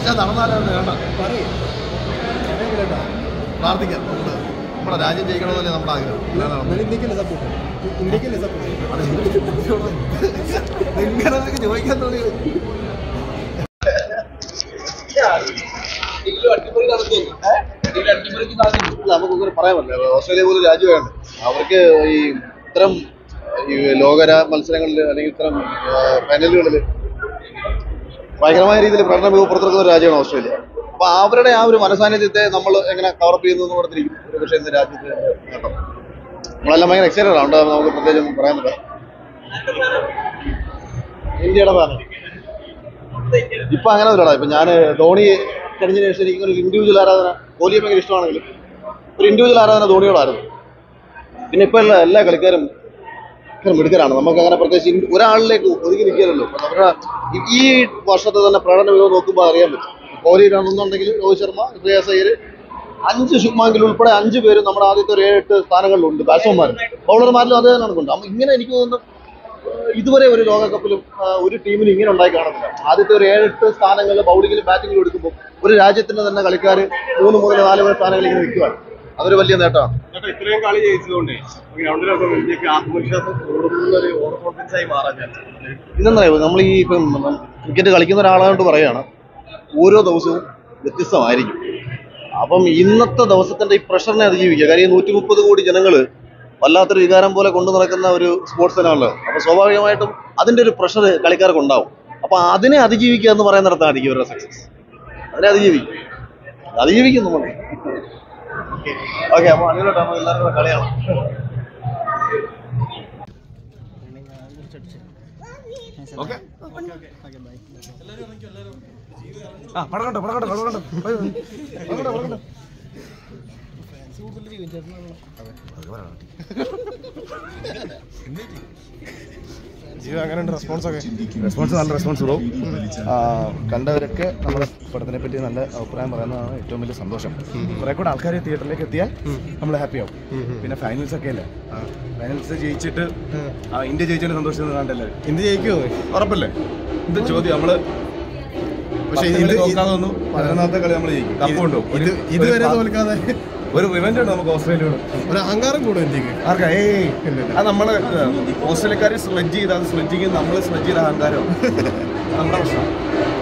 പക്ഷെ നടന്നാലും വേണ്ട പ്രാർത്ഥിക്കാം നമ്മള് നമ്മുടെ രാജ്യം ജയിക്കണമെന്നല്ലേ നമ്മുടെ ആഗ്രഹം അല്ലാതെ നടന്നു. ഇന്ത്യക്കല്ലേ സപ്പോർട്ട് ഇന്ത്യക്കല്ലേ സപ്പോർട്ട് അത് നിങ്ങളതൊക്കെ ചോദിക്കാൻ തോന്നിയത് അല്ല നമുക്കൊക്കെ പറയാൻ പറ്റില്ല ഓസ്ട്രേലിയ പോലും രാജ്യമാണ് അവർക്ക് ഈ ഇത്തരം ഈ ലോകര മത്സരങ്ങളിൽ അല്ലെങ്കിൽ ഇത്തരം ഫൈനലുകളിൽ ഭയങ്കരമായ രീതിയിൽ പ്രകടനം മികവ് പുറത്തെടുക്കുന്ന ഒരു രാജ്യമാണ് ഓസ്ട്രേലിയ അപ്പൊ അവരുടെ ആ ഒരു മനസാന്നിധ്യത്തെ നമ്മൾ എങ്ങനെ കവറപ്പ് ചെയ്യുന്നു എന്ന് പറഞ്ഞിരിക്കും ഒരു പക്ഷേ ഇന്ന് രാജ്യത്ത് നേട്ടം നമ്മളെല്ലാം ഭയങ്കര എക്സൈറ്റഡ് ആണ് അതുകൊണ്ട് നമുക്ക് പ്രത്യേകിച്ച് ഒന്നും പറയാൻ പറ്റില്ല ഇന്ത്യയുടെ ഫാനാണ് ഇപ്പൊ അങ്ങനെ ഒരാടാ ഇപ്പൊ ഞാൻ ധോണി കഴിഞ്ഞതിന് ശേഷം എനിക്ക് ഒരു ഇൻഡിവിജ്വൽ ആരാധന കോഹ്ലിയെ ഭയങ്കര ഇഷ്ടമാണെങ്കിലും ഒരു ഇൻഡിവിജ്വൽ ആരാധന ധോണിയോടായിരുന്നു പിന്നെ ഇപ്പൊ എല്ലാ എല്ലാ കളിക്കാരും ഭയങ്കര മിടുക്കരാണ് നമുക്ക് അങ്ങനെ പ്രത്യേകിച്ച് ഇൻ- ഒരാളിലേക്ക് ഒതുങ്ങി നിൽക്കില്ലല്ലോ അപ്പൊ നമ്മുടെ ഈ- ഈ വർഷത്തെ തന്നെ പ്രകടന മികവ് നോക്കുമ്പോൾ അറിയാൻ പറ്റും കോഹ്ലി ആണെന്നുണ്ടെങ്കിൽ രോഹിത് ശർമ്മ ശ്രേയസ് അയ്യർ അഞ്ച് ശുഭ്മാങ്കിൽ ഉൾപ്പെടെ അഞ്ച് പേര് നമ്മുടെ ആദ്യത്തെ ഒരു ഏഴ് എട്ട് സ്ഥാനങ്ങളിലുണ്ട് ബാറ്റ്സ്മാൻമാർ ബൗളർമാരിലും അതേ നടക്കുന്നുണ്ട് അപ്പൊ ഇങ്ങനെ എനിക്ക് തോന്നുന്നു ഏഹ് ഇതുവരെ ഒരു ലോകകപ്പിലും ആഹ് ഒരു ടീമിന് ഇങ്ങനെ ഉണ്ടായി കാണുന്നില്ല ആദ്യത്തെ ഒരു ഏഴെട്ട് സ്ഥാനങ്ങളിൽ ബൗളിങ്ങിലും ബാറ്റിങ്ങിലും എടുക്കുമ്പോൾ ഒരു രാജ്യത്തിന്റെ തന്നെ കളിക്കാർ മൂന്ന് മുതൽ നാല് വരെ സ്ഥാനങ്ങളിൽ ഇങ്ങനെ നിൽക്കുകയാണ് അതൊരു വലിയ നേട്ടമാണ് ചേട്ടാ ഇത്രയും കളി ജയിച്ചതുകൊണ്ട് ഗ്രൗണ്ടിലൊക്കെ ഇന്ത്യക്ക് ആത്മവിശ്വാസം കൂടുന്ന ഒരു ഓവർ കോൺഫിഡൻസ് ആയി മാറാൻ ചാൻസ് ഇതെന്നറിയോ നമ്മൾ ഈ ഇപ്പം ക്രിക്കറ്റ് കളിക്കുന്ന ഒരാളായിട്ട് പറയുകയാണ് ഓരോ ദിവസവും വ്യത്യസ്തമായിരിക്കും അപ്പം ഇന്നത്തെ ദിവസത്തിന്റെ ഈ പ്രഷറിനെ അതിജീവിക്കുക കാര്യം നൂറ്റി മുപ്പത് കോടി ജനങ്ങൾ വല്ലാത്തൊരു വികാരം പോലെ കൊണ്ടു നടക്കുന്ന ഒരു സ്പോർട്സ് തന്നെയാണല്ലോ അപ്പൊ സ്വാഭാവികമായിട്ടും അതിന്റെ ഒരു പ്രഷർ കളിക്കാർക്ക് ഉണ്ടാവും അപ്പൊ അതിനെ അതിജീവിക്കുക എന്ന് പറയുന്നിടത്തായിരിക്കും ഇവരുടെ സക്സസ് അതിനെ അതിജീവിക്കും അതിജീവിക്കും നമ്മൾ ഓക്കെ അപ്പൊ അടിപൊളിയായിട്ട് നമ്മൾ എല്ലാവരും കൂടെ കളിയാണ് ഓക്കെ ആ പടകണ്ടോ പടകണ്ടോ പടകണ്ടോ പടകണ്ടോ പടകണ്ടോ ജീവ അങ്ങനെ റെസ്പോൺസ് ഒക്കെ റെസ്പോൺസ് നല്ല റെസ്പോൺസ് ബ്രോ കണ്ടവരൊക്കെ നമ്മുടെ പടത്തിനെ പറ്റി നല്ല അഭിപ്രായം പറയുന്നതാണ് ഏറ്റവും വലിയ സന്തോഷം കുറെ കൂടെ ആൾക്കാർ തിയേറ്ററിലേക്ക് എത്തിയാൽ നമ്മൾ ഹാപ്പി ആവും പിന്നെ ഫൈനൽസ് ഒക്കെ അല്ലേ ഫൈനൽസ് ജയിച്ചിട്ട് ആ, ഇന്ത്യ ജയിച്ചതിന്റെ സന്തോഷം കണ്ടല്ലേ ഇന്ത്യ ജയിക്കുമോ ഉറപ്പല്ലേ ഇത് ചോദ്യം നമ്മള് പക്ഷേ പത്ത് ഇത് കളി ഇത് തോക്കാതെ വന്നു പതിനൊന്നാമത്തെ കളി നമ്മൾ ജയിക്കും കപ്പ് കൊണ്ടുപോകും ഒരു ഇത് ഇതുവരെ ഒരു- തോൽക്കാതെ ഒരു റിവെഞ്ച് ഉണ്ട് നമുക്ക് ഓസ്ട്രേലിയയോട് ഒരു അഹങ്കാരം കൂടും ഇന്ത്യക്ക് ആർക്കാ ഏയ് അത് നമ്മള് ഓസ്ട്രേലിയക്കാർ സ്ലെഡ്ജ് ചെയ്ത് അത് സ്ലെഡ്ജ് ചെയ്ത് നമ്മൾ സ്ലെഡ്ജ് ചെയ്ത അഹങ്കാരം നമ്മുടെ പ്രശ്നം